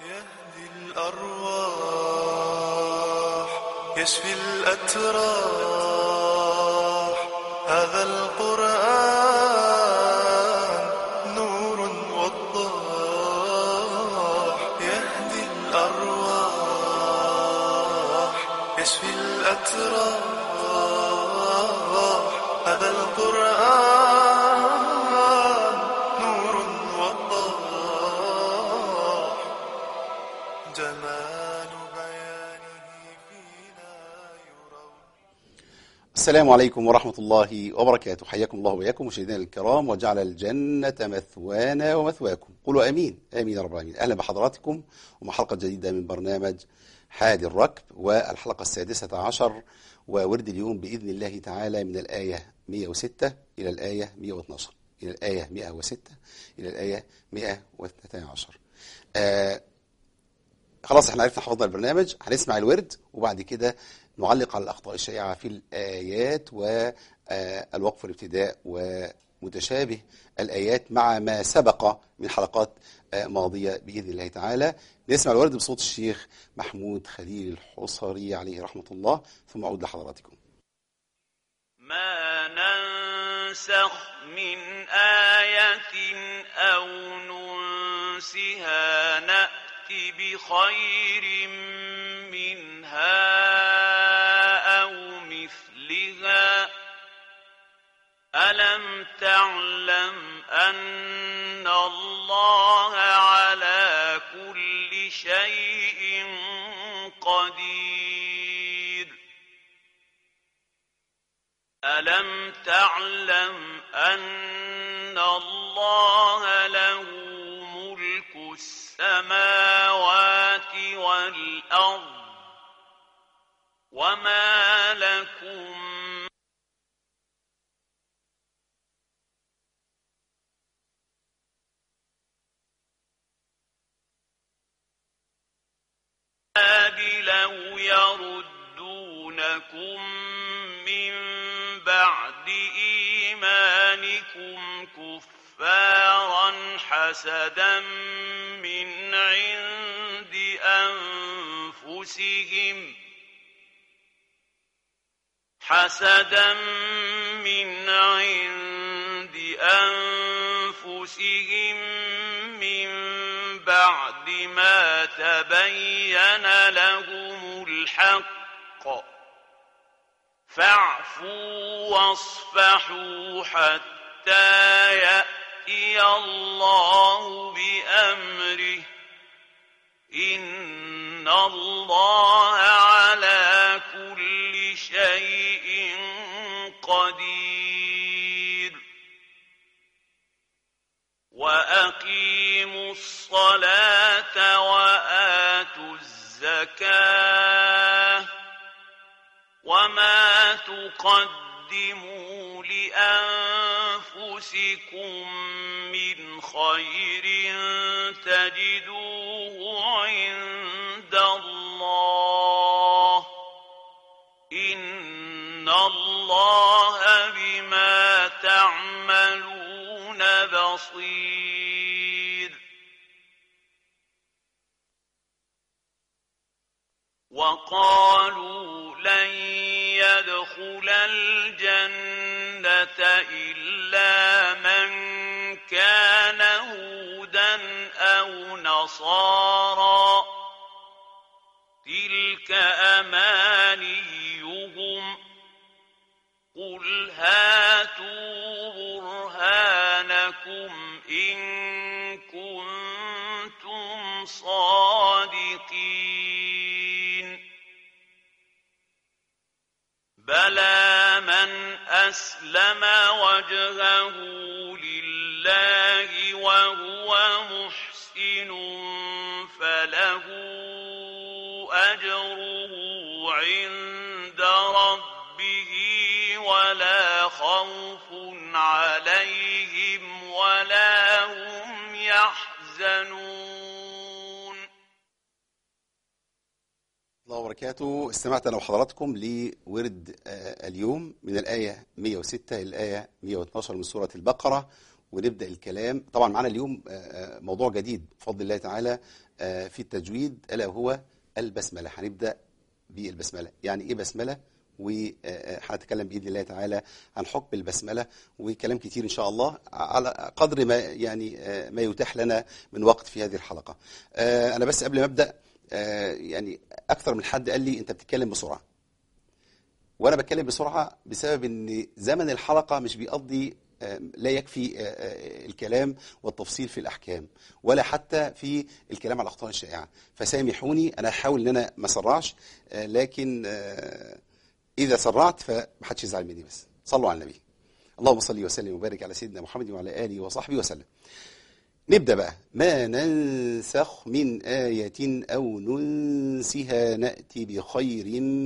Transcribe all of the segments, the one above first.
يهدي الأرواح يشفي الأتراح هذا القرآن نور وضاح يهدي الأرواح يشفي الأتراح هذا القرآن نور وضاح جمال بيانه فينا يروى السلام عليكم ورحمة الله وبركاته حياكم الله وإياكم مشاهدينا الكرام وجعل الجنة مثوانا ومثواكم قولوا أمين آمين يا رب العالمين أهلا بحضراتكم ومع حلقة جديدة من برنامج حاد الركب والحلقة السادسة عشر وورد اليوم بإذن الله تعالى من الآية 106 إلى الآية 112 إلى الآية 106 إلى الآية 112 آه خلاص احنا عرفنا حفظنا البرنامج هنسمع الورد وبعد كده نعلق على الأخطاء الشائعة في الآيات والوقف والابتداء ومتشابه الآيات مع ما سبق من حلقات آه، ماضية بإذن الله تعالى نسمع الورد بصوت الشيخ محمود خليل الحصري عليه رحمة الله ثم أعود لحضراتكم ما ننسخ من آية أو ننسها نأت بخير منها أو مثلها ألم تعلم أن الله على كل شيء قدير ألم تعلم أن الله له ملك السماوات والأرض وما لكم لو يردونكم من بعد إيمانكم كفارا حسدا من عند أنفسهم حسدا من عند أنفسهم من بعد ما تبين لهم الحق فاعفوا واصفحوا حتى يأتي الله بأمره إن الله على كل شيء قدير وأقيموا الصلاة وآتوا الزكاة وما تقدموا لأنفسكم من خير تجدوه عند الله إن الله بما تعملون بصير وقالوا لن يدخل الجنة إلا من كان هودا أو نصارى تلك أمانيهم قل هاتوا برهانكم إن كنتم صادقين بلى من أسلم وجهه لله وهو محسن فله أجره عند ربه ولا خوف عليهم ولا هم يحزنون الله وبركاته استمعت أنا وحضراتكم لورد آه، اليوم من الآية 106 إلى الآية 112 من سورة البقرة ونبدأ الكلام طبعا معنا اليوم آه، آه، موضوع جديد بفضل الله تعالى آه، في التجويد ألا هو البسملة هنبدأ بالبسملة يعني إيه بسملة وهنتكلم بإذن الله تعالى عن حكم البسملة وكلام كتير إن شاء الله على قدر ما يعني آه، ما يتاح لنا من وقت في هذه الحلقة آه، أنا بس قبل ما أبدأ آه، يعني أكثر من حد قال لي أنت بتتكلم بسرعة وانا بتكلم بسرعه بسبب ان زمن الحلقه مش بيقضي آه، لا يكفي آه، آه، الكلام والتفصيل في الاحكام ولا حتى في الكلام على الاخطاء الشائعه فسامحوني انا هحاول ان انا ما اسرعش آه، لكن آه، اذا سرعت فمحدش يزعل مني بس صلوا على النبي اللهم صل وسلم وبارك على سيدنا محمد وعلى اله وصحبه وسلم نبدأ بقى ما ننسخ من آية أو ننسها نأتي بخير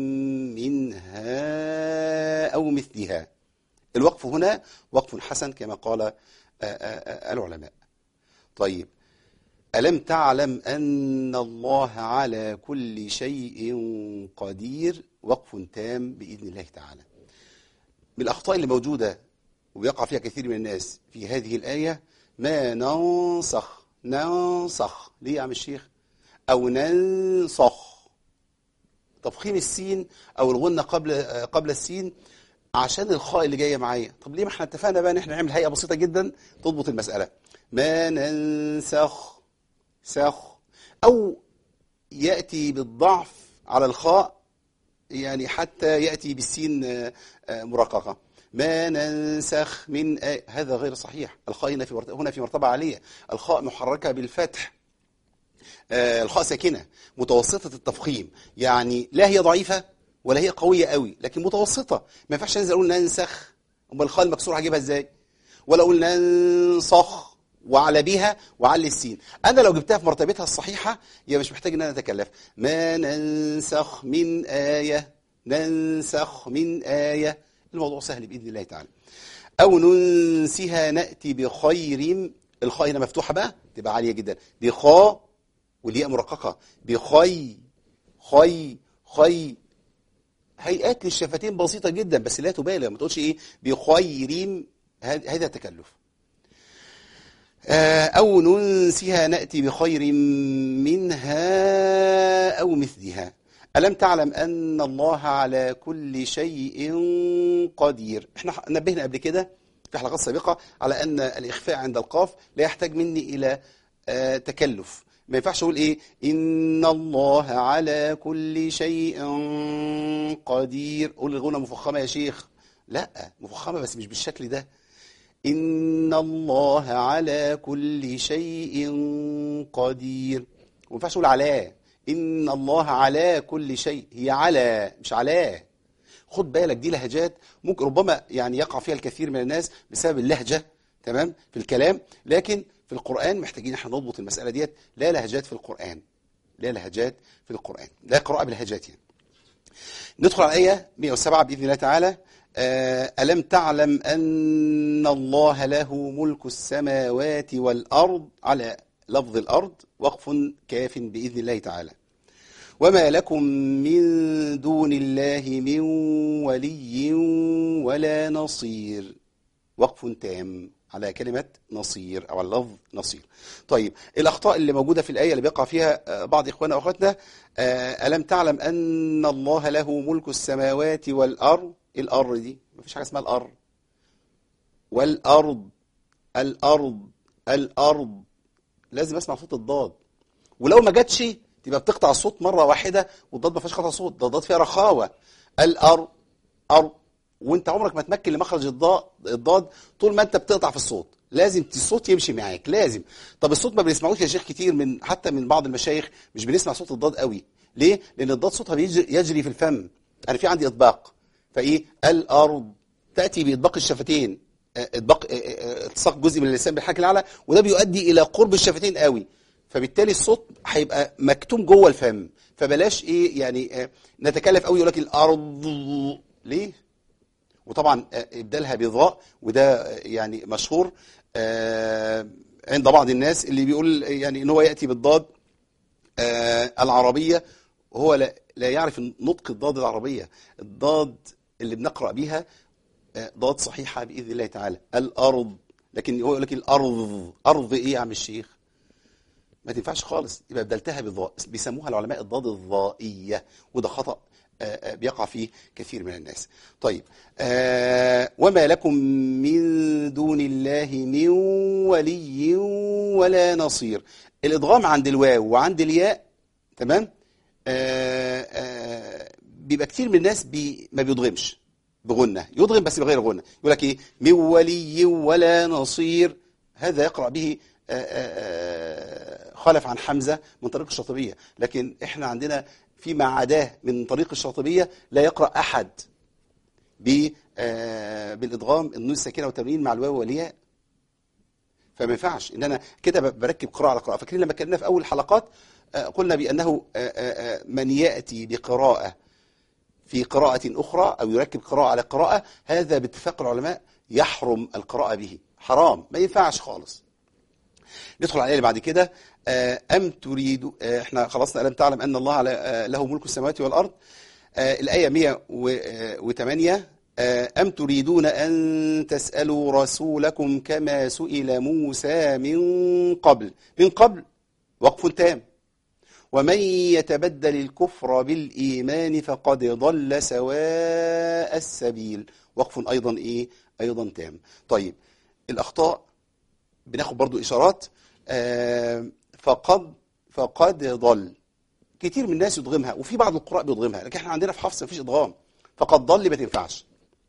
منها أو مثلها الوقف هنا وقف حسن كما قال آه، آه، آه، العلماء طيب ألم تعلم أن الله على كل شيء قدير وقف تام بإذن الله تعالى من الأخطاء اللي موجودة وبيقع فيها كثير من الناس في هذه الآية ما ننسخ ننسخ ليه يا عم الشيخ أو ننسخ تفخيم السين أو الغنة قبل آه، قبل السين عشان الخاء اللي جايه معايا طب ليه ما احنا اتفقنا بقى ان احنا نعمل هيئه بسيطه جدا تضبط المساله ما ننسخ سخ او ياتي بالضعف على الخاء يعني حتى ياتي بالسين آه، آه، مرققه ما ننسخ من آية هذا غير صحيح الخاء هنا في مرت- هنا في مرتبه عاليه الخاء محركه بالفتح آه، الخاء ساكنه متوسطه التفخيم يعني لا هي ضعيفه ولا هي قويه قوي لكن متوسطه ما ينفعش ننزل اقول ننسخ امال الخاء المكسوره هجيبها ازاي ولا اقول ننسخ وعلى بها وعلي السين انا لو جبتها في مرتبتها الصحيحه يبقى مش محتاج ان انا اتكلف ما ننسخ من ايه ننسخ من ايه الموضوع سهل باذن الله تعالى او ننسها ناتي بخير الخاء هنا مفتوحه بقى تبقى عاليه جدا دي خاء والياء مرققه بخي خي خي هيئات للشفتين بسيطه جدا بس لا تبالغ ما تقولش ايه بخير هذا هذا تكلف آه، أو ننسها نأتي بخير منها أو مثلها ألم تعلم أن الله على كل شيء قدير احنا نبهنا قبل كده في حلقات سابقة على أن الإخفاء عند القاف لا يحتاج مني إلى آه، تكلف ما ينفعش أقول إيه إن الله على كل شيء قدير قول الغنى مفخمة يا شيخ لا مفخمة بس مش بالشكل ده إن الله على كل شيء قدير وما ينفعش أقول علاه إن الله على كل شيء هي على مش علاه خد بالك دي لهجات ممكن ربما يعني يقع فيها الكثير من الناس بسبب اللهجة تمام في الكلام لكن في القرآن محتاجين احنا نضبط المسألة ديت لا لهجات في القرآن لا لهجات في القرآن لا قراءة باللهجات يعني ندخل على الآية 107 بإذن الله تعالى آه، ألم تعلم أن الله له ملك السماوات والأرض على لفظ الأرض وقف كاف بإذن الله تعالى وما لكم من دون الله من ولي ولا نصير وقف تام على كلمة نصير أو على لفظ نصير طيب الأخطاء اللي موجودة في الآية اللي بيقع فيها آه، بعض إخواننا وأخواتنا آه، ألم تعلم أن الله له ملك السماوات والأرض إيه الأرض دي مفيش حاجة اسمها الأرض والأرض الأرض الأرض لازم أسمع صوت الضاد ولو ما جاتش تبقى بتقطع الصوت مرة واحدة والضاد ما فيهاش قطع صوت ده الضاد فيها رخاوة الأرض أرض وانت عمرك ما تمكن لمخرج الضاد الضاد طول ما انت بتقطع في الصوت لازم الصوت يمشي معاك لازم طب الصوت ما بنسمعوش يا شيخ كتير من حتى من بعض المشايخ مش بنسمع صوت الضاد قوي ليه لان الضاد صوتها بيجري يجري في الفم انا في عندي اطباق فايه الارض تاتي باطباق الشفتين آه، اطباق آه، آه، التصاق جزء من اللسان بالحنك الاعلى وده بيؤدي الى قرب الشفتين قوي فبالتالي الصوت هيبقى مكتوم جوه الفم فبلاش ايه يعني آه، نتكلف قوي يقول لك الارض ليه وطبعا آه، ابدالها بضاء وده آه، يعني مشهور آه، عند بعض الناس اللي بيقول يعني ان هو ياتي بالضاد آه، العربيه وهو لا, لا يعرف نطق الضاد العربيه الضاد اللي بنقرا بيها آه، ضاد صحيحه باذن الله تعالى الارض لكن هو يقول لك الارض ارض ايه يا عم الشيخ ما تنفعش خالص يبقى بدلتها بالضاء بيسموها العلماء الضاد الضائيه وده خطا آه، آه، بيقع فيه كثير من الناس طيب آه وما لكم من دون الله من ولي ولا نصير الادغام عند الواو وعند الياء تمام آه آه بيبقى كتير من الناس بي ما بيضغمش بغنة يضغم بس بغير غنة يقول لك ايه من ولي ولا نصير هذا يقرأ به آه، آه، آه، خلف عن حمزة من طريق الشاطبية لكن احنا عندنا فيما عداه من طريق الشاطبية لا يقرأ أحد ب- آه، بالإدغام النون الساكنة والتنوين مع الواو والياء فما ينفعش ان انا كده ب- بركب قراءه على قراءه فاكرين لما اتكلمنا في اول الحلقات آه، قلنا بانه آه، آه، آه، من ياتي بقراءه في قراءة أخرى أو يركب قراءة على قراءة هذا باتفاق العلماء يحرم القراءة به حرام ما ينفعش خالص ندخل على اللي بعد كده آه، أم تريد آه، احنا خلصنا ألم تعلم أن الله على آه، له ملك السماوات والأرض آه، الآية 108 آه، أم تريدون أن تسألوا رسولكم كما سئل موسى من قبل من قبل وقف تام ومن يتبدل الكفر بالإيمان فقد ضل سواء السبيل وقف أيضا إيه أيضا تام طيب الأخطاء بناخد برضو إشارات آه، فقد فقد ضل كتير من الناس يضغمها وفي بعض القراء بيضغمها لكن احنا عندنا في حفص مفيش إضغام فقد ضل ما تنفعش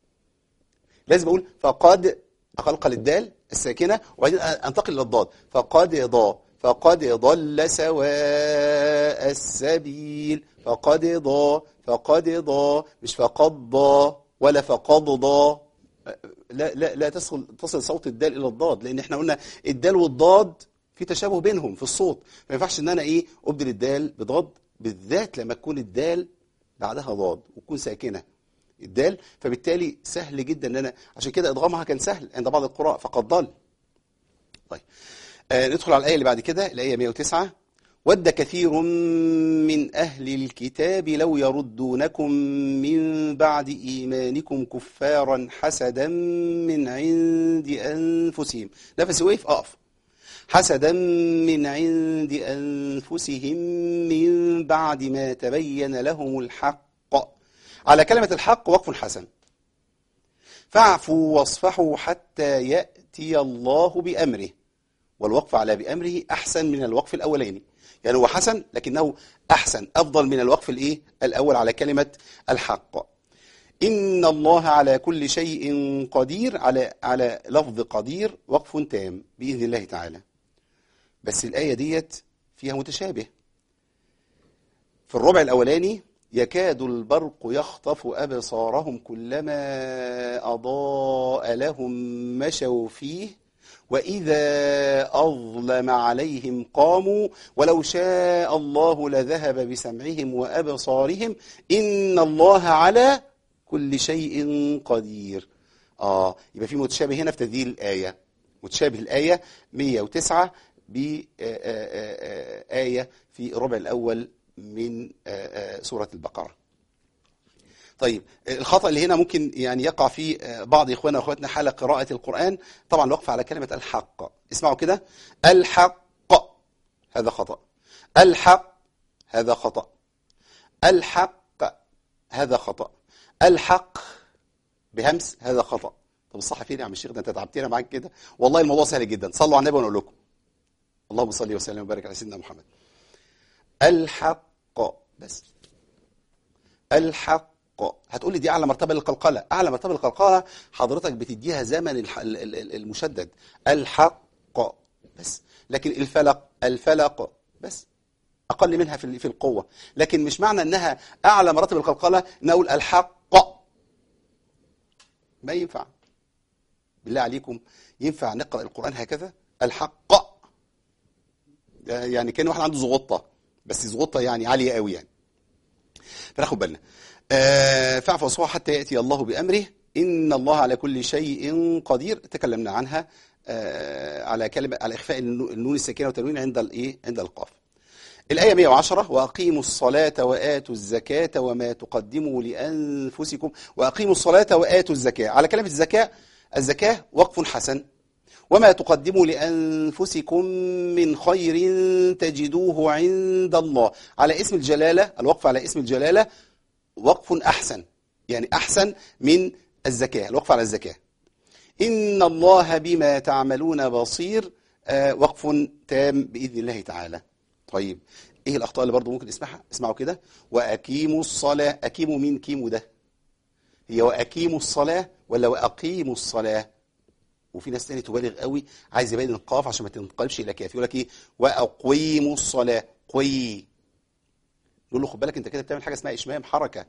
لازم اقول فقد اقلقل الدال الساكنه وبعدين انتقل الى الضاد فقد ضا فقد ضل سواء السبيل فقد ضا فقد ضا مش فقد ضا ولا فقد ضا لا لا لا تصل تصل صوت الدال الى الضاد لان احنا قلنا الدال والضاد في تشابه بينهم في الصوت ما ينفعش ان انا ايه ابدل الدال بضاد بالذات لما تكون الدال بعدها ضاد وتكون ساكنه الدال فبالتالي سهل جدا ان انا عشان كده ادغامها كان سهل عند بعض القراء فقد ضل طيب آه ندخل على الايه اللي بعد كده الايه 109 ود كثير من اهل الكتاب لو يردونكم من بعد ايمانكم كفارا حسدا من عند انفسهم نفسي وقف اقف حسدا من عند انفسهم من بعد ما تبين لهم الحق على كلمة الحق وقف حسن فاعفوا واصفحوا حتى يأتي الله بأمره والوقف على بأمره أحسن من الوقف الأولاني يعني هو حسن لكنه أحسن أفضل من الوقف الإيه؟ الأول على كلمة الحق إن الله على كل شيء قدير على على لفظ قدير وقف تام بإذن الله تعالى بس الآية ديت فيها متشابه في الربع الأولاني يكاد البرق يخطف أبصارهم كلما أضاء لهم مشوا فيه وإذا أظلم عليهم قاموا ولو شاء الله لذهب بسمعهم وأبصارهم إن الله على كل شيء قدير آه يبقى في متشابه هنا في تذييل الآية متشابه الآية 109 بآية في الربع الأول من آه، آه، سورة البقرة طيب الخطأ اللي هنا ممكن يعني يقع فيه آه، بعض إخواننا وأخواتنا حال قراءة القرآن طبعا الوقف على كلمة الحق اسمعوا كده الحق هذا خطأ الحق هذا خطأ الحق هذا خطأ الحق بهمس هذا خطأ طب الصح فين يا عم الشيخ ده انت تعبتنا معاك كده والله الموضوع سهل جدا صلوا على النبي ونقول لكم اللهم صل وسلم وبارك على سيدنا محمد الحق بس الحق هتقول لي دي اعلى مرتبه للقلقله اعلى مرتبه للقلقله حضرتك بتديها زمن الح- ال- ال- ال- المشدد الحق بس لكن الفلق الفلق بس اقل منها في ال- في القوه لكن مش معنى انها اعلى مراتب القلقله ان اقول الحق ما ينفع بالله عليكم ينفع نقرا القران هكذا الحق يعني كان واحد عنده زغطه بس زغطه يعني عاليه قوي يعني فناخد بالنا آه، فاعف واصفح حتى ياتي الله بامره ان الله على كل شيء قدير تكلمنا عنها آه، على كلمه على اخفاء النو- النون الساكنه والتنوين عند الايه عند القاف الآية 110 وأقيموا الصلاة وآتوا الزكاة وما تقدموا لأنفسكم وأقيموا الصلاة وآتوا الزكاة على كلمة الزكاة الزكاة وقف حسن وما تقدموا لأنفسكم من خير تجدوه عند الله على اسم الجلالة الوقف على اسم الجلالة وقف أحسن يعني أحسن من الزكاة الوقف على الزكاة إن الله بما تعملون بصير آه، وقف تام بإذن الله تعالى طيب إيه الأخطاء اللي برضو ممكن نسمعها اسمعوا كده وأقيموا الصلاة أقيموا مين كيمو ده هي وأقيموا الصلاة ولا وأقيموا الصلاة وفي ناس تاني تبالغ قوي عايز يبين القاف عشان ما تنقلبش الى كاف يقول لك ايه واقيموا الصلاه قوي نقول له خد بالك انت كده بتعمل حاجه اسمها اشمام حركه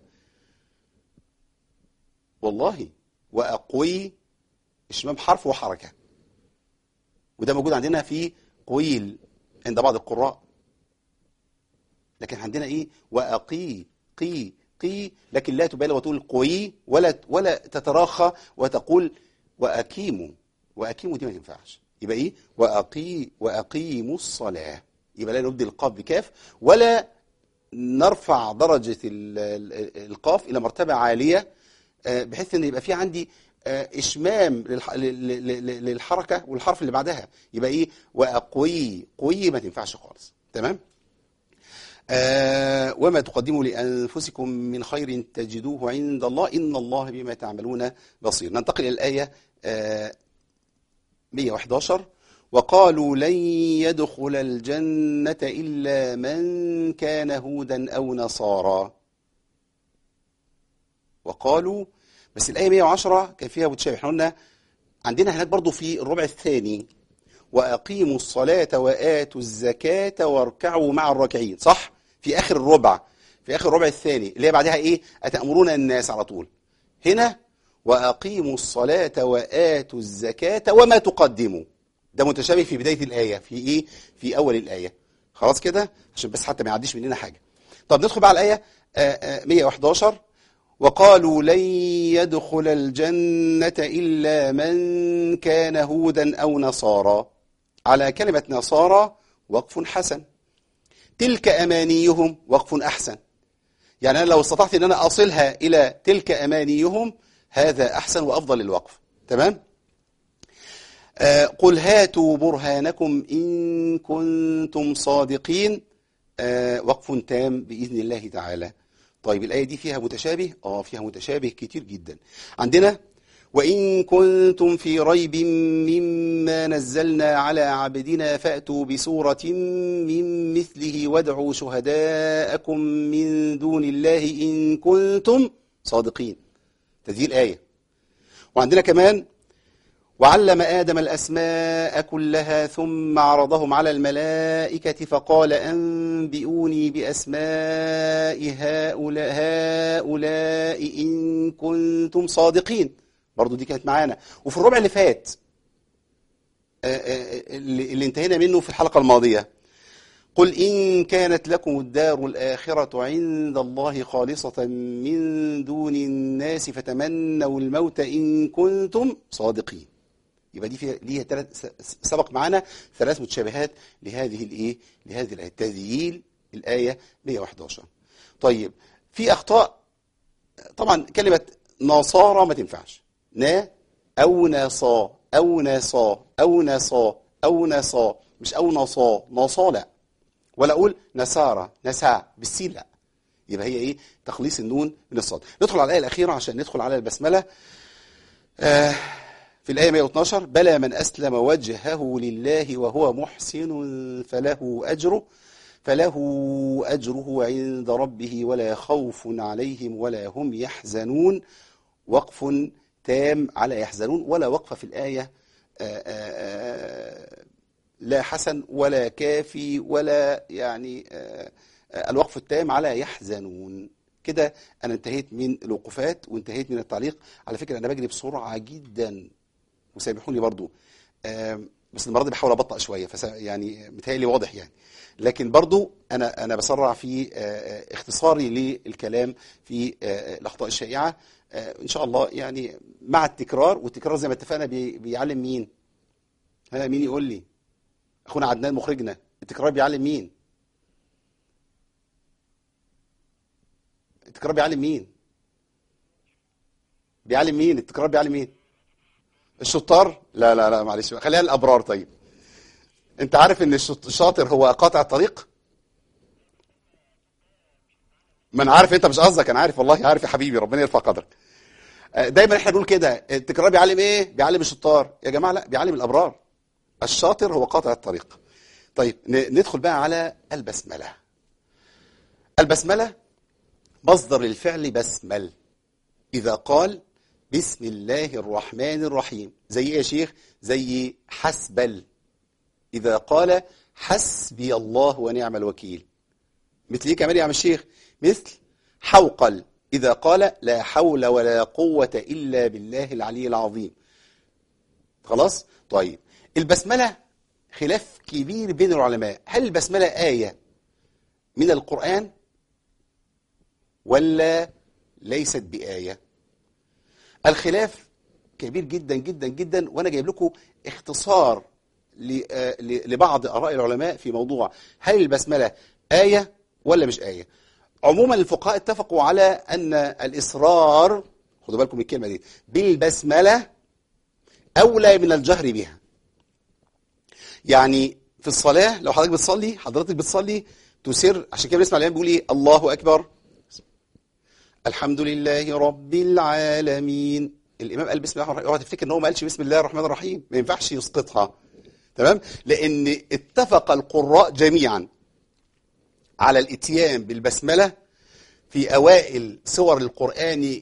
والله واقوي اشمام حرف وحركه وده موجود عندنا في قويل عند بعض القراء لكن عندنا ايه واقي قي قي لكن لا تبالغ وتقول قوي ولا ولا تتراخى وتقول واقيموا واقيموا دي ما تنفعش يبقى ايه واقي واقيموا الصلاه يبقى لا نبدل القاف بكاف ولا نرفع درجه ال- ال- القاف الى مرتبه عاليه آه، بحيث ان يبقى في عندي آه، اشمام للح- ل- ل- ل- للحركه والحرف اللي بعدها يبقى ايه واقوي قوي ما تنفعش خالص تمام آه وما تقدموا لأنفسكم من خير تجدوه عند الله إن الله بما تعملون بصير ننتقل إلى الآية آه 111 وقالوا لن يدخل الجنة إلا من كان هودا أو نصارى وقالوا بس الآية 110 كان فيها متشابه احنا قلنا عندنا هناك برضو في الربع الثاني وأقيموا الصلاة وآتوا الزكاة واركعوا مع الراكعين صح؟ في آخر الربع في آخر الربع الثاني اللي هي بعدها إيه؟ أتأمرون الناس على طول هنا وأقيموا الصلاة وآتوا الزكاة وما تقدموا ده متشابه في بداية الآية في إيه؟ في أول الآية خلاص كده؟ عشان بس حتى ما يعديش مننا حاجة طب ندخل بقى على الآية آه، آه، 111 وقالوا لن يدخل الجنة إلا من كان هودا أو نصارى على كلمة نصارى وقف حسن تلك أمانيهم وقف أحسن يعني أنا لو استطعت أن أنا أصلها إلى تلك أمانيهم هذا أحسن وأفضل الوقف تمام؟ آه، قل هاتوا برهانكم إن كنتم صادقين آه، وقف تام بإذن الله تعالى طيب الآية دي فيها متشابه؟ آه فيها متشابه كتير جدا عندنا وإن كنتم في ريب مما نزلنا على عبدنا فأتوا بسورة من مثله وادعوا شهداءكم من دون الله إن كنتم صادقين هذه الآية وعندنا كمان وعلم آدم الأسماء كلها ثم عرضهم على الملائكة فقال أنبئوني بأسماء هؤلاء, هؤلاء إن كنتم صادقين برضو دي كانت معانا وفي الربع اللي فات آه، آه، اللي اللي انتهينا منه في الحلقة الماضية قل إن كانت لكم الدار الآخرة عند الله خالصة من دون الناس فتمنوا الموت إن كنتم صادقين يبقى دي فيها ليها ثلاث سبق معانا ثلاث متشابهات لهذه الايه لهذه الايه تذييل الايه 111 طيب في اخطاء طبعا كلمه نصارى ما تنفعش نا او نصا او نصا او نصا او نصا مش او نصا نصا لا ولا اقول نسارى نسا بالسين لا يبقى هي ايه تخليص النون من الصاد ندخل على الايه الاخيره عشان ندخل على البسمله آه في الآية 112 بلى من أسلم وجهه لله وهو محسن فله أجره فله أجره عند ربه ولا خوف عليهم ولا هم يحزنون وقف تام على يحزنون ولا وقف في الآية آآ آآ لا حسن ولا كافي ولا يعني آآ الوقف التام على يحزنون كده أنا انتهيت من الوقوفات وانتهيت من التعليق على فكرة أنا بجري بسرعة جدا وسامحوني برضو آم، بس المره دي بحاول ابطأ شويه فس يعني متهيألي واضح يعني لكن برضو انا انا بسرع في آه، آه، اختصاري للكلام في آه، الاخطاء الشائعه آه، ان شاء الله يعني مع التكرار والتكرار زي ما اتفقنا بي- بيعلم مين؟ ها مين يقول لي؟ اخونا عدنان مخرجنا التكرار بيعلم مين؟ التكرار بيعلم مين؟ بيعلم مين؟ التكرار بيعلم مين؟ الشطار لا لا لا معلش خليها الابرار طيب انت عارف ان الشط- الشاطر هو قاطع الطريق ما انا عارف انت مش قصدك انا عارف والله عارف يا حبيبي ربنا يرفع قدرك آه، دايما احنا بنقول كده التكرار بيعلم ايه بيعلم الشطار يا جماعه لا بيعلم الابرار الشاطر هو قاطع الطريق طيب ن- ندخل بقى على البسمله البسمله مصدر الفعل بسمل إذا قال بسم الله الرحمن الرحيم زي إيه يا شيخ زي حسبل إذا قال حسبي الله ونعم الوكيل مثل إيه كمان يا عم الشيخ مثل حوقل إذا قال لا حول ولا قوة إلا بالله العلي العظيم خلاص طيب البسملة خلاف كبير بين العلماء هل البسملة آية من القرآن ولا ليست بآية الخلاف كبير جدا جدا جدا وأنا جايب لكم اختصار ل- آه، ل- لبعض آراء العلماء في موضوع هل البسملة آية ولا مش آية عموما الفقهاء اتفقوا على أن الإصرار خدوا بالكم من الكلمة دي بالبسملة أولى من الجهر بها يعني في الصلاة لو حضرتك بتصلي حضرتك بتصلي تسر عشان كده بنسمع الإمام بيقول إيه الله أكبر الحمد لله رب العالمين الامام قال بسم الله الرحمن الرحيم اوعى تفتكر ان هو ما قالش بسم الله الرحمن الرحيم ما ينفعش يسقطها تمام لان اتفق القراء جميعا على الاتيان بالبسمله في اوائل سور القران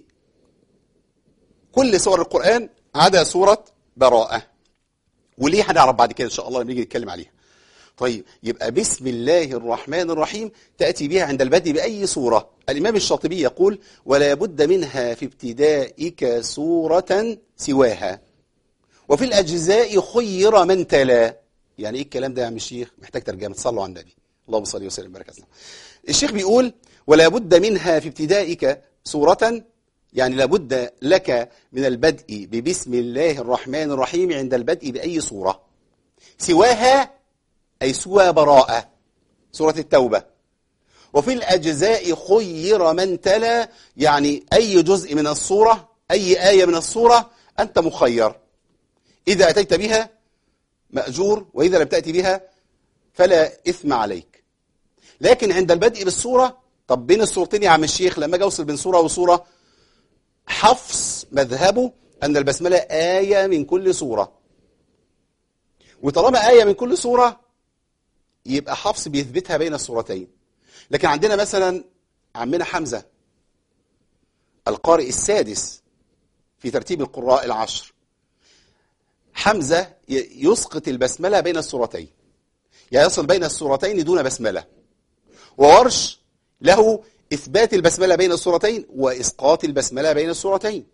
كل سور القران عدا سوره براءه وليه هنعرف بعد كده ان شاء الله لما نيجي نتكلم عليها طيب يبقى بسم الله الرحمن الرحيم تأتي بها عند البدء بأي سورة الإمام الشاطبي يقول ولا بد منها في ابتدائك سورة سواها وفي الأجزاء خير من تلا يعني إيه الكلام ده يا عم الشيخ محتاج ترجمة صلوا على النبي اللهم صل وسلم وبارك على سيدنا. الشيخ بيقول ولا بد منها في ابتدائك سورة يعني لابد لك من البدء ببسم الله الرحمن الرحيم عند البدء بأي سورة سواها أي سوى براءة سورة التوبة وفي الأجزاء خير من تلا يعني أي جزء من الصورة أي آية من الصورة أنت مخير إذا أتيت بها مأجور وإذا لم تأتي بها فلا إثم عليك لكن عند البدء بالصورة طب بين الصورتين يا عم الشيخ لما أجي أوصل بين صورة وصورة حفص مذهبه أن البسملة آية من كل صورة وطالما آية من كل صورة يبقى حفص بيثبتها بين الصورتين لكن عندنا مثلا عمنا حمزة القارئ السادس في ترتيب القراء العشر حمزة ي- يسقط البسملة بين الصورتين يعني يصل بين الصورتين دون بسملة وورش له إثبات البسملة بين الصورتين وإسقاط البسملة بين الصورتين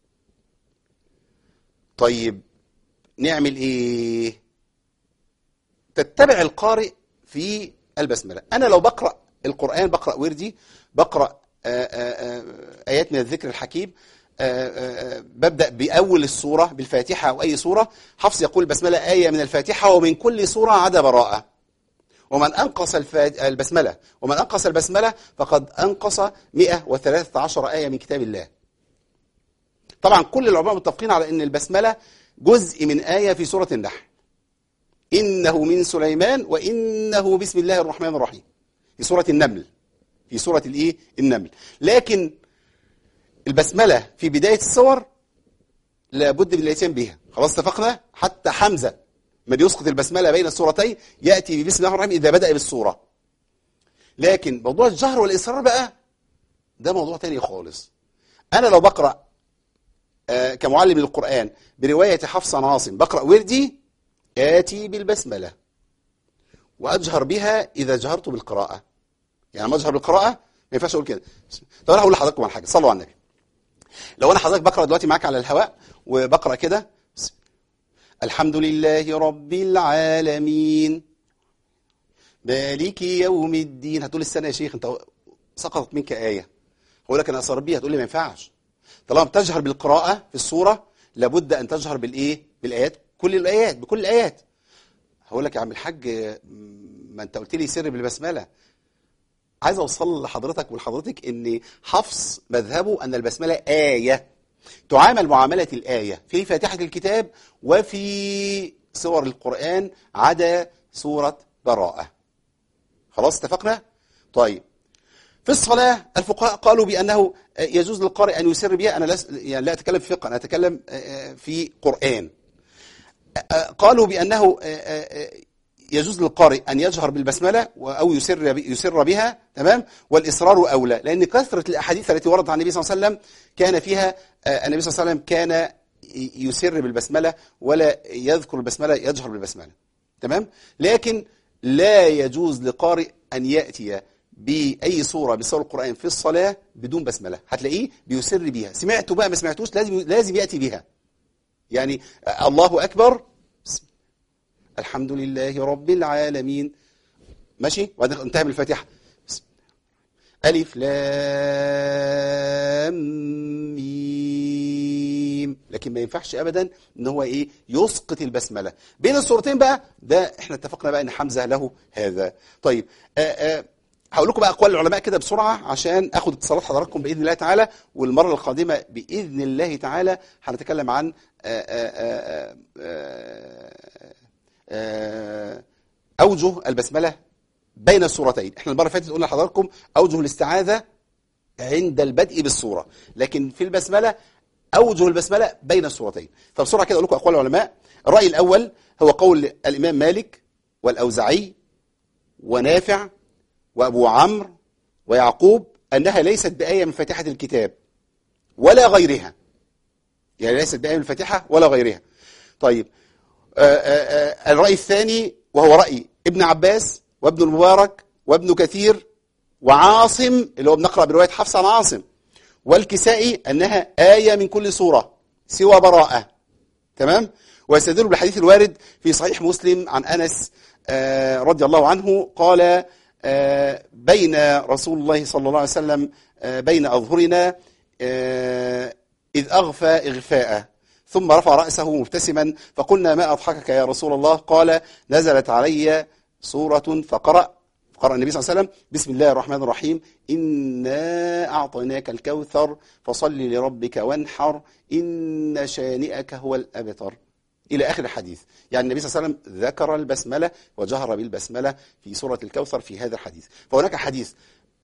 طيب نعمل إيه تتبع القارئ في البسملة أنا لو بقرأ القرآن بقرأ وردي بقرأ آه، آه، آه، آيات من الذكر الحكيم آه، آه، آه، ببدأ بأول السورة بالفاتحة أو أي سورة حفص يقول البسملة آية من الفاتحة ومن كل سورة عدا براءة ومن أنقص الفات- البسملة ومن أنقص البسملة فقد أنقص 113 آية من كتاب الله طبعا كل العلماء متفقين على أن البسملة جزء من آية في سورة النحل إنه من سليمان وإنه بسم الله الرحمن الرحيم في سورة النمل في سورة الإيه النمل لكن البسملة في بداية السور لابد من الاتيان بها خلاص اتفقنا حتى حمزة من يسقط البسملة بين السورتين يأتي ببسم الله الرحمن الرحيم إذا بدأ بالسورة لكن موضوع الجهر والإصرار بقى ده موضوع تاني خالص أنا لو بقرأ آه، كمعلم للقرآن برواية حفص عن عاصم بقرأ وردي آتي بالبسملة وأجهر بها إذا جهرت بالقراءة يعني ما أجهر بالقراءة ما ينفعش أقول كده طب أنا هقول لحضراتكم على حاجة صلوا على النبي لو أنا حضرتك بقرأ دلوقتي معاك على الهواء وبقرأ كده الحمد لله رب العالمين مالك يوم الدين هتقول السنة يا شيخ أنت سقطت منك آية هقول لك أنا أصر بيها هتقول لي ما ينفعش طالما بتجهر بالقراءة في السورة لابد أن تجهر بالإيه بالآيات كل الآيات بكل الآيات هقول لك يا عم الحاج ما أنت قلت لي سر بالبسملة عايز أوصل لحضرتك ولحضرتك إن حفص مذهبه أن البسملة آية تعامل معاملة الآية في فاتحة الكتاب وفي سور القرآن عدا سورة براءة خلاص اتفقنا؟ طيب في الصلاة الفقهاء قالوا بأنه يجوز للقارئ أن يسر بها أنا لا يعني لا أتكلم في فقه أنا أتكلم في قرآن قالوا بأنه يجوز للقارئ أن يجهر بالبسملة أو يسر يسر بها تمام والإصرار أولى لأن كثرة الأحاديث التي وردت عن النبي صلى الله عليه وسلم كان فيها النبي صلى الله عليه وسلم كان يسر بالبسملة ولا يذكر البسملة يجهر بالبسملة تمام لكن لا يجوز لقارئ أن يأتي بأي صورة من صور القرآن في الصلاة بدون بسملة هتلاقيه بيسر بيها سمعته بقى ما سمعتوش لازم لازم يأتي بها يعني الله أكبر الحمد لله رب العالمين ماشي وبعدين انتهى من الفاتحة ألف لام ميم لكن ما ينفعش أبدا ان هو إيه يسقط البسملة بين الصورتين بقى ده احنا اتفقنا بقى ان حمزة له هذا طيب آآ آآ هقول لكم بقى أقوال العلماء كده بسرعة عشان أخد اتصالات حضراتكم بإذن الله تعالى والمرة القادمة بإذن الله تعالى هنتكلم عن آآ أوجه البسملة بين الصورتين احنا المرة اللي فاتت قلنا لحضراتكم أوجه الاستعاذة عند البدء بالصورة لكن في البسملة أوجه البسملة بين الصورتين فبسرعة كده أقول لكم أقوال العلماء الرأي الأول هو قول الإمام مالك والأوزعي ونافع وأبو عمرو ويعقوب أنها ليست بآية من فاتحة الكتاب ولا غيرها يعني ليست بآية من الفاتحة ولا غيرها طيب آآ آآ الرأي الثاني وهو رأي ابن عباس وابن المبارك وابن كثير وعاصم اللي هو بنقرأ برواية حفص عن عاصم والكسائي أنها آية من كل سورة سوى براءة تمام ويستدل بالحديث الوارد في صحيح مسلم عن أنس رضي الله عنه قال بين رسول الله صلى الله عليه وسلم بين أظهرنا إذ أغفى إغفاء ثم رفع رأسه مبتسما فقلنا ما أضحكك يا رسول الله قال نزلت علي سورة فقرأ قرأ النبي صلى الله عليه وسلم بسم الله الرحمن الرحيم إنا أعطيناك الكوثر فصل لربك وانحر إن شانئك هو الأبتر إلى آخر الحديث يعني النبي صلى الله عليه وسلم ذكر البسملة وجهر بالبسملة في سورة الكوثر في هذا الحديث فهناك حديث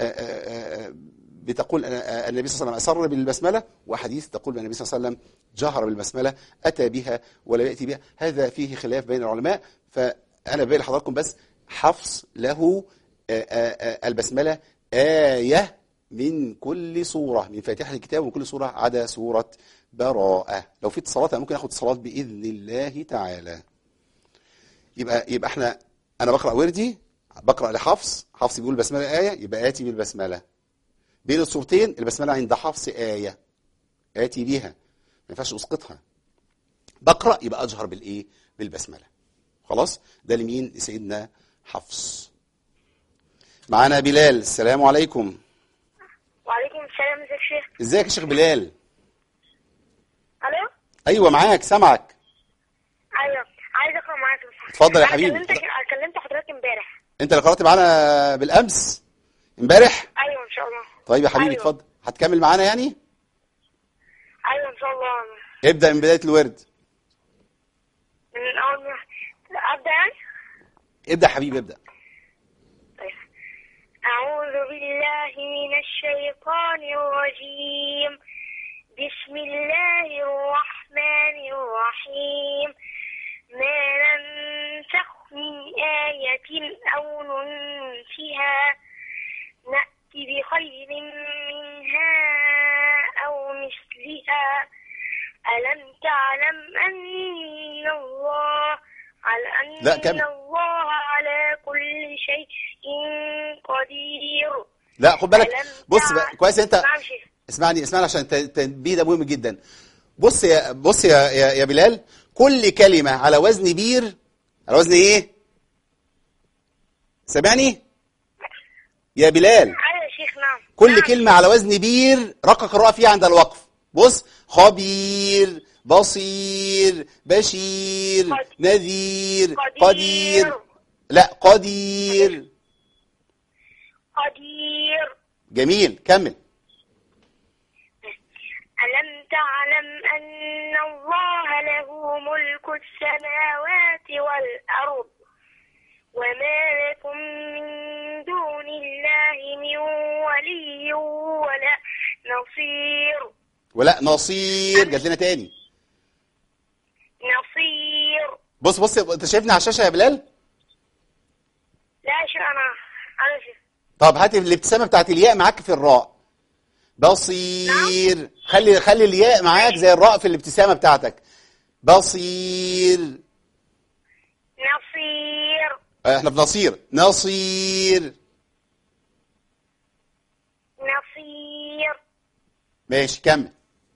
بتقول النبي صلى الله عليه وسلم أسر بالبسملة وحديث تقول النبي صلى الله عليه وسلم جهر بالبسملة أتى بها ولا يأتي بها هذا فيه خلاف بين العلماء فأنا بقول لحضراتكم بس حفص له البسملة آية من كل سورة من فاتحة الكتاب ومن كل سورة عدا سورة براءة لو في اتصالات أنا ممكن أخد اتصالات بإذن الله تعالى يبقى يبقى احنا أنا بقرأ وردي بقرأ لحفص حفص بيقول البسملة آية يبقى آتي بالبسملة بين الصورتين البسملة عند حفص آية آتي بيها ما ينفعش أسقطها بقرأ يبقى أجهر بالإيه بالبسملة خلاص ده لمين لسيدنا حفص معانا بلال السلام عليكم وعليكم السلام ازيك يا شيخ ازيك يا شيخ بلال الو ايوه معاك سامعك ايوه عايز اقرا معاك بس اتفضل يا أنا حبيبي. كلمتك كلمت حضرتك امبارح انت اللي قرأت معانا بالامس امبارح ايوه ان شاء الله طيب يا حبيبي أيوة. اتفضل هتكمل معانا يعني ايوه ان شاء الله ابدأ من بداية الورد من اول ما ابدا يعني ابدأ حبيبي ابدأ طيب اعوذ بالله من الشيطان الرجيم بسم الله الرحمن الرحيم ما ننسخ من آية أو ننسها نأتي بخير منها أو مثلها ألم تعلم أن الله على أن لا، كمل. الله على كل شيء قدير لا خد بالك ألم بص تع- بقى كويس انت نعم شيخ اسمعني اسمعني عشان الت- التنبيه ده مهم جدا بص يا بص يا يا, يا بلال كل كلمة على وزن بير على وزن ايه سامعني يا بلال أيوة يا شيخ نعم كل نعم. كلمة على وزن بير رقق الراء فيها عند الوقف بص خبير بصير بشير قد- نذير قدير. قدير لا قدير قدير جميل كمل ألم تعلم أن الله له ملك السماوات والأرض وما لكم من دون الله من ولي ولا نصير ولا نصير جات لنا تاني نصير بص بص انت شايفني على الشاشه يا بلال لا شو أنا أنا شو طب هات الابتسامه بتاعت الياء معاك في الراء بصير خلي خلي الياء معاك زي الراء في الابتسامه بتاعتك بصير نصير احنا بنصير نصير نصير ماشي كمل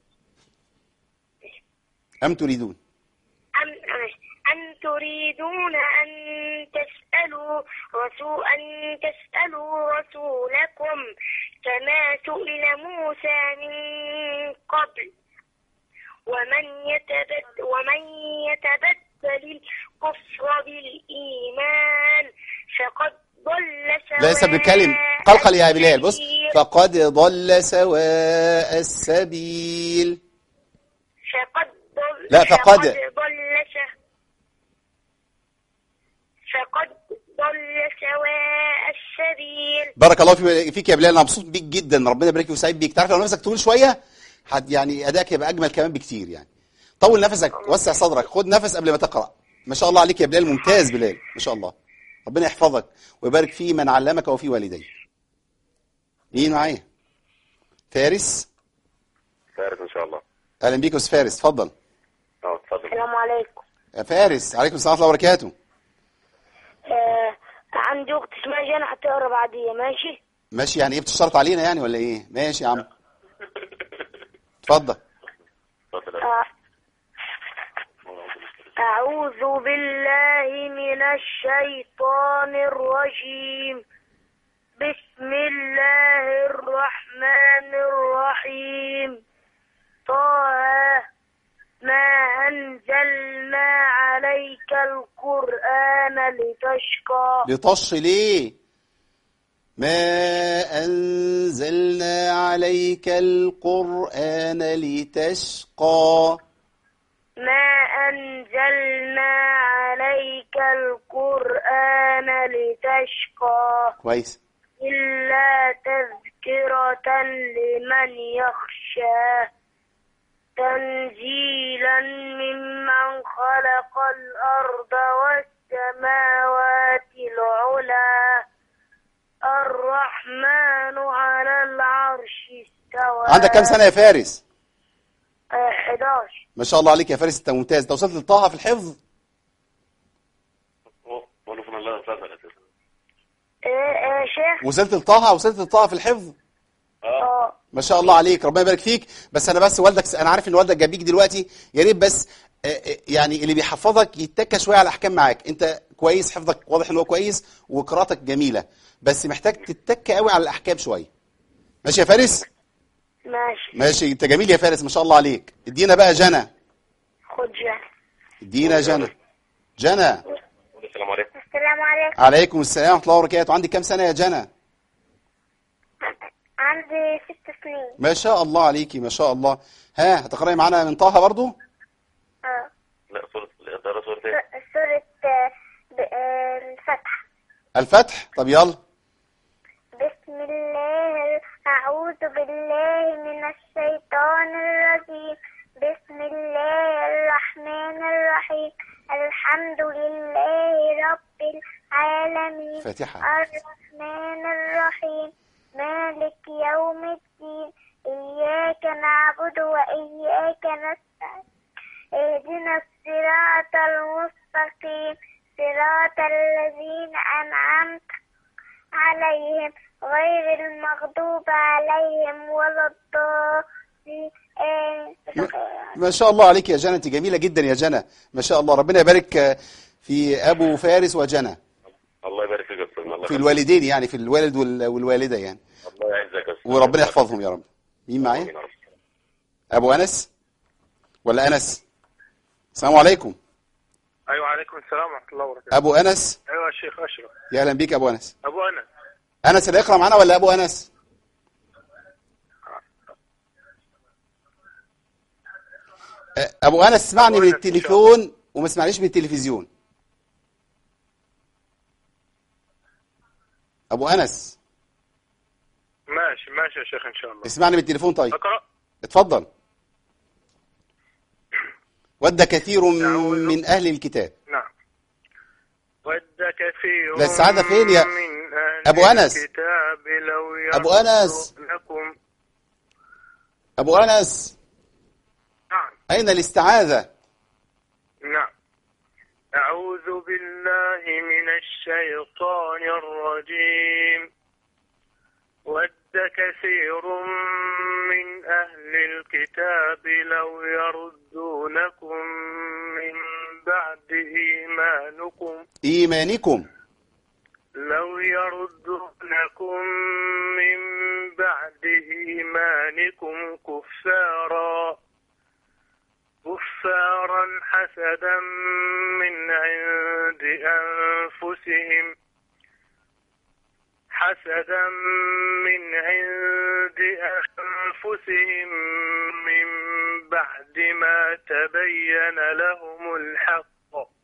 ام تريدون أم أم تريدون أن تسألوا رسول أن تسألوا رسولكم كما سئل موسى من قبل ومن يتبدل ومن يتبدل الكفر بالإيمان فقد ضل سواء ليس بكلم قلقل يا بلال بص السبيل. فقد ضل سواء السبيل فقد ضل لا، فقد. ضل س- فقد ضل سواء السبيل بارك الله في- فيك يا بلال انا مبسوط بيك جدا ربنا يبارك فيك وسعيد بيك تعرف لو نفسك طويل شويه حد يعني ادائك يبقى اجمل كمان بكتير يعني طول نفسك وسع صدرك خد نفس قبل ما تقرا ما شاء الله عليك يا بلال ممتاز بلال ما شاء الله ربنا يحفظك ويبارك في من علمك وفي والديك مين معايا فارس فارس ان شاء الله اهلا بيك يا استاذ فارس اتفضل اه اتفضل السلام عليكم يا فارس عليكم السلام ورحمه الله وبركاته آه عندي اخت اسمها جنى هتقرا بعديها ماشي ماشي يعني ايه بتشترط علينا يعني ولا ايه ماشي يا عم اتفضل اتفضل آه. أعوذ بالله من الشيطان الرجيم بسم الله الرحمن الرحيم طه ما أنزلنا عليك القرآن لتشقى لطش ليه ما أنزلنا عليك القرآن لتشقى ما أنزلنا عليك القرآن لتشقى كويس إلا تذكرة لمن يخشى تنزيلا ممن خلق الأرض والسماوات العلى الرحمن على العرش استوى عندك كام سنة يا فارس آه، 11 ما شاء الله عليك يا فارس انت ممتاز انت وصلت لطه في الحفظ قولوا فينا الله اتفضل اساسا ايه ايه يا شيخ وصلت لطه وصلت لطه في الحفظ اه ما شاء الله عليك ربنا يبارك فيك بس انا بس والدك انا عارف ان والدك جنبيك دلوقتي يا ريت بس آه، آه، يعني اللي بيحفظك يتكى شويه على الاحكام معاك انت كويس حفظك واضح ان هو كويس وقراءتك جميله بس محتاج تتكى قوي على الاحكام شويه ماشي يا فارس ماشي ماشي انت جميل يا فارس ما شاء الله عليك ادينا بقى جنى خد جنى ادينا جنى جنى السلام عليكم السلام عليكم عليكم السلام ورحمه الله وبركاته عندك كام سنه يا جنى عندي ست سنين ما شاء الله عليكي ما شاء الله ها هتقراي معانا من طه برضو اه لا سورة اقرا سورة ايه؟ سورة آه، ب- آه، الفتح الفتح طب يلا بسم الله أعوذ بالله من الشيطان الرجيم بسم الله الرحمن الرحيم الحمد لله رب العالمين فاتحة. الرحمن الرحيم مالك يوم الدين إياك نعبد وإياك نستعين اهدنا الصراط المستقيم صراط الذين أنعمت عليهم غير المغضوب عليهم ولا الضالين ما شاء الله عليك يا جنى انت جميله جدا يا جنى ما شاء الله ربنا يبارك آه، في ابو فارس وجنى الله يبارك فيك يا استاذ الله في يخليك. الوالدين يعني في الوالد وال- والوالده يعني الله يعزك يا استاذ وربنا يحفظهم يا رب مين معايا آمين يا رب. ابو انس ولا انس السلام عليكم ايوه عليكم السلام ورحمه الله وبركاته ابو انس ايوه يا شيخ اشرف يا اهلا بيك ابو انس ابو انا انس اللي يقرا معانا ولا ابو انس آه، ابو انس اسمعني أبو من أنس إن شاء التليفون وما اسمعنيش من التلفزيون ابو انس ماشي ماشي يا شيخ ان شاء الله اسمعني من التليفون طيب اقرا اتفضل ود كثير أعوذ. من اهل الكتاب نعم ود كثير لا، السعادة فين يا- من أهل أبو أنس. الكتاب لو أبو أنس. يردونكم ابو انس نعم اين الاستعاذة نعم أعوذ بالله من الشيطان الرجيم ود كثير من أهل الكتاب لو يردونكم من بعد إيمانكم ايمانكم لو يردونكم من بعد إيمانكم كفارا كفارا حسدا من عند أنفسهم حسدا من عند أنفسهم من بعد ما تبين لهم الحق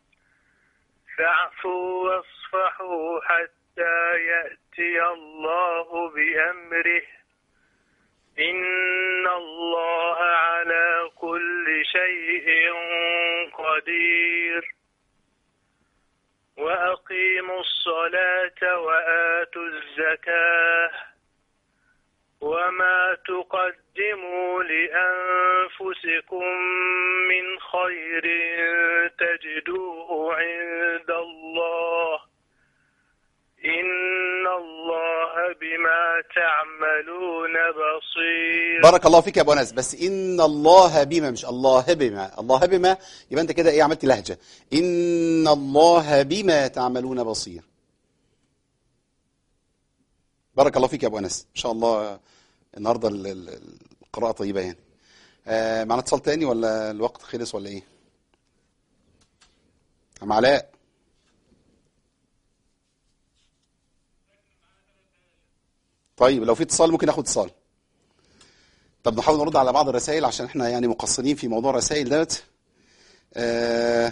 فاعفوا واصفحوا حتى يأتي الله بأمره إن الله على كل شيء قدير وأقيموا الصلاة وآتوا الزكاة وما تقدموا لأنفسكم من خير تجدوه عند الله إن الله بما تعملون بصير بارك الله فيك يا ابو انس بس ان الله بما مش الله بما الله بما يبقى انت كده ايه عملت لهجه ان الله بما تعملون بصير بارك الله فيك يا ابو انس ان شاء الله النهارده ال- ال- القراءه طيبه يعني آه معنا اتصال تاني ولا الوقت خلص ولا ايه عم علاء طيب لو في اتصال ممكن ناخد اتصال طب نحاول نرد على بعض الرسائل عشان احنا يعني مقصرين في موضوع الرسائل دوت آه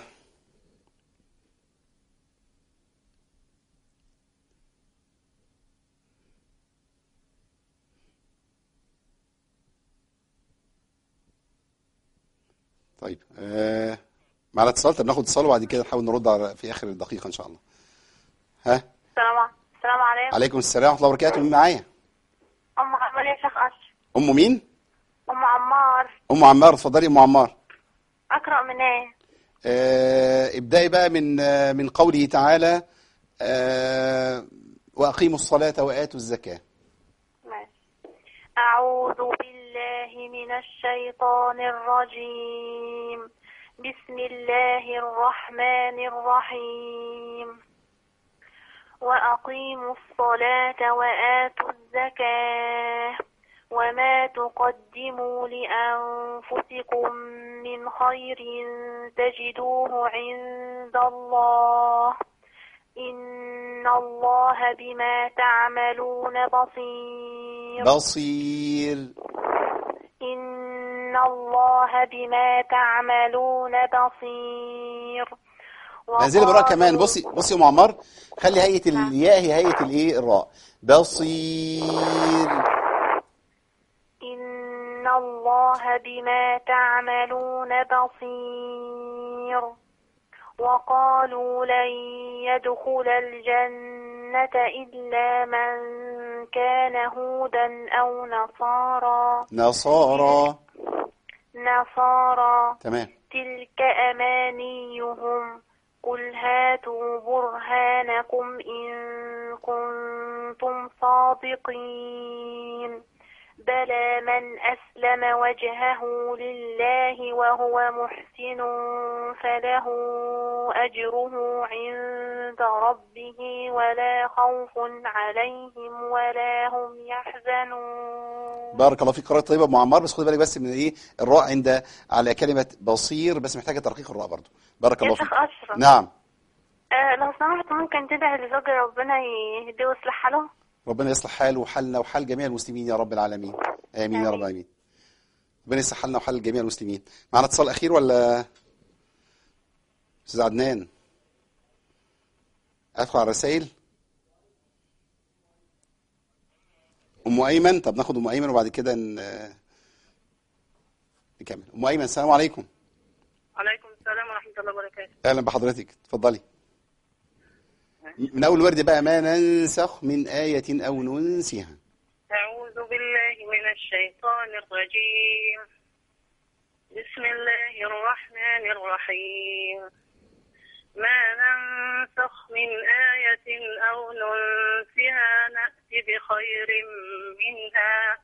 طيب آه معنا اتصال طب ناخد اتصال وبعد كده نحاول نرد على في اخر الدقيقه ان شاء الله ها السلام السلام عليكم عليكم السلام ورحمه الله وبركاته مين معايا ام عمار يا شيخ اشرف ام مين ام عمار ام عمار اتفضلي يا ام عمار اقرا من ايه آه، ابدأي بقى من آه، من قوله تعالى آه، وأقيموا الصلاة وآتوا الزكاة ماشي. أعوذ بالله من الشيطان الرجيم بسم الله الرحمن الرحيم وأقيموا الصلاة وآتوا الزكاة وما تقدموا لأنفسكم من خير تجدوه عند الله إن الله بما تعملون بصير بصير إن الله بما تعملون بصير انزلي براء كمان وقالوا- بصي بصي يا ام عمار خلي هيئة الياء هي هيئة الايه الراء بصير إن الله بما تعملون بصير وقالوا لن يدخل الجنة إلا من كان هودا أو نصارى نصارى نصارى تمام تلك أمانيهم قل هاتوا برهانكم إن كنتم صادقين بلى من أسلم وجهه لله وهو محسن فله أجره عند ربه ولا خوف عليهم ولا هم يحزنون بارك الله فيك قراءة طيبة يا ام عمار بس خدي بالك بس من ايه الراء عند على كلمة بصير بس محتاجة ترقيق الراء برضو بارك يا الله شيخ فيك أشرف نعم آه لو سمحت ممكن تدعي لزوجي ربنا يهديه ويصلح حاله ربنا يصلح حاله وحالنا وحال جميع المسلمين يا رب العالمين آمين يا رب العالمين ربنا يصلح حالنا وحال جميع المسلمين معنا اتصال اخير ولا استاذ عدنان ادخل على الرسائل ام ايمن طب ناخد ام ايمن وبعد كده ن- نكمل ام ايمن السلام عليكم عليكم السلام ورحمة الله وبركاته اهلا بحضرتك اتفضلي من اول ورد بقى ما ننسخ من آية او ننسها أعوذ بالله من الشيطان الرجيم بسم الله الرحمن الرحيم ما ننسخ من آية أو ننسها نأتي بخير منها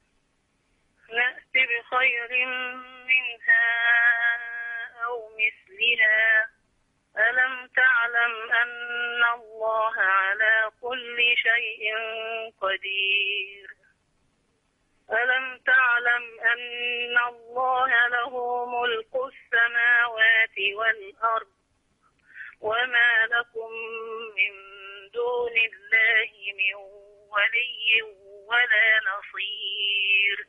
نأتي بخير منها أو مثلها ألم تعلم أن الله على كل شيء قدير ألم تعلم أن الله له ملك السماوات والأرض وما لكم من دون الله من ولي ولا نصير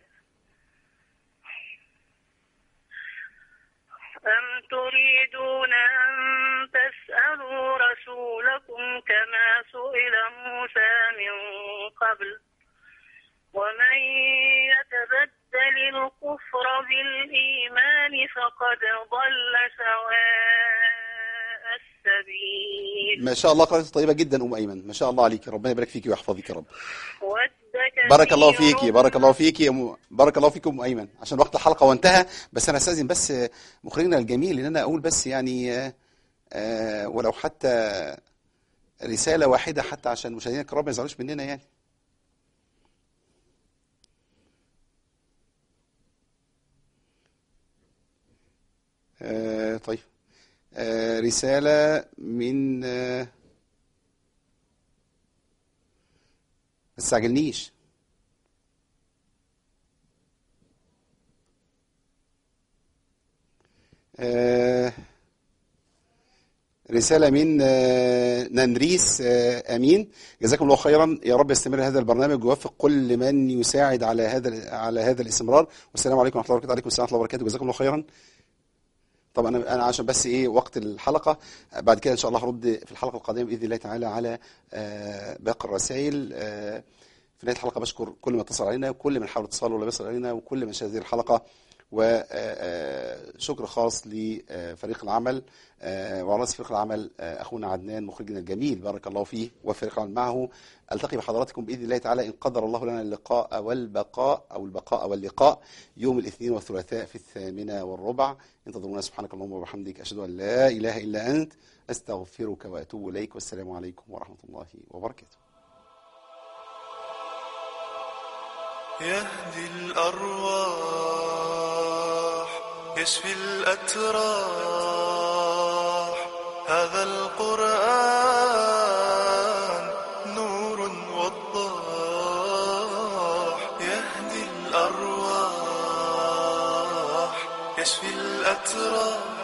أم تريدون أن تسألوا رسولكم كما سئل موسى من قبل ومن يتبدل الكفر بالإيمان فقد ضل سواء السبيل ما شاء الله قراءتك طيبة جدا ام ايمن ما شاء الله عليك ربنا يبارك فيكي ويحفظك يا رب ود بارك الله كثير فيكي بارك الله فيكي يا أم- بارك الله فيكم ام ايمن عشان وقت الحلقه وانتهى بس انا استاذن بس مخرجنا الجميل ان انا اقول بس يعني آه، آه، ولو حتى رساله واحده حتى عشان مشاهدينا الكرام ما يزعلوش مننا يعني آه، طيب آه، رساله من آه، ما تستعجلنيش آه، رسالة من آه، نندريس آه، أمين جزاكم الله خيرا يا رب يستمر هذا البرنامج ويوفق كل من يساعد على هذا على هذا الاستمرار والسلام عليكم ورحمة الله وبركاته عليكم السلام ورحمة الله وبركاته جزاكم الله خيرا طبعا انا انا عشان بس ايه وقت الحلقه بعد كده ان شاء الله هرد في الحلقه القادمه باذن الله تعالى على آه، باقي الرسائل آه، في نهايه الحلقه بشكر كل من اتصل علينا وكل من حاول اتصال ولا بيصل علينا وكل من شاهد هذه الحلقه وشكر خاص لفريق العمل آه، وعلى رأس فريق العمل آه، اخونا عدنان مخرجنا الجميل بارك الله فيه وفريق العمل معه التقي بحضراتكم باذن الله تعالى ان قدر الله لنا اللقاء والبقاء او البقاء واللقاء يوم الاثنين والثلاثاء في الثامنه والربع انتظرونا سبحانك اللهم وبحمدك اشهد ان لا اله الا انت استغفرك واتوب اليك والسلام عليكم ورحمه الله وبركاته يهدي الأرواح يشفي الأتراح هذا القرآن نور وضاح يهدي الأرواح يشفي الأتراح